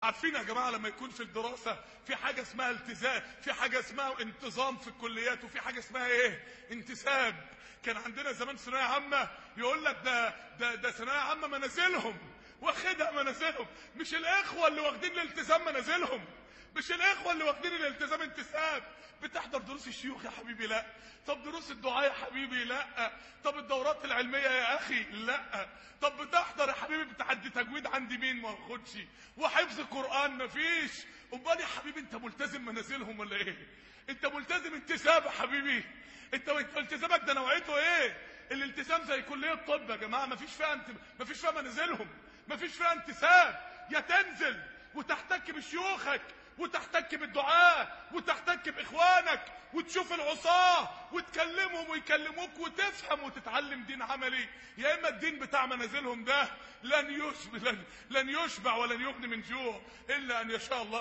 عارفين يا جماعه لما يكون في الدراسه في حاجه اسمها التزام في حاجه اسمها انتظام في الكليات وفي حاجه اسمها ايه انتساب كان عندنا زمان ثانويه عامه يقول لك ده ده ده ثانويه عامه منازلهم واخدها منازلهم مش الاخوه اللي واخدين الالتزام منازلهم مش الاخوه اللي واخدين الالتزام انتساب بتحضر دروس الشيوخ يا حبيبي لا طب دروس الدعاء يا حبيبي لا طب الدورات العلميه يا اخي لا طب بتحضر يا حبيبي بتعدي تجويد عندي مين ما باخدش وحفظ قران مفيش امال يا حبيبي انت ملتزم منازلهم ولا ايه انت ملتزم انتساب يا حبيبي انت انت التزامك ده نوعيته ايه الالتزام زي كليه الطب يا جماعه مفيش فيها انت مفيش فيها منازلهم مفيش فيها انتساب يا تنزل وتحتك بشيوخك وتحتك بالدعاء وتحتك باخوانك وتشوف العصاه وتكلمهم ويكلموك وتفهم وتتعلم دين عملي يا اما الدين بتاع منازلهم ده لن يشبع لن, لن يشبع ولن يغني من جوع الا ان يشاء الله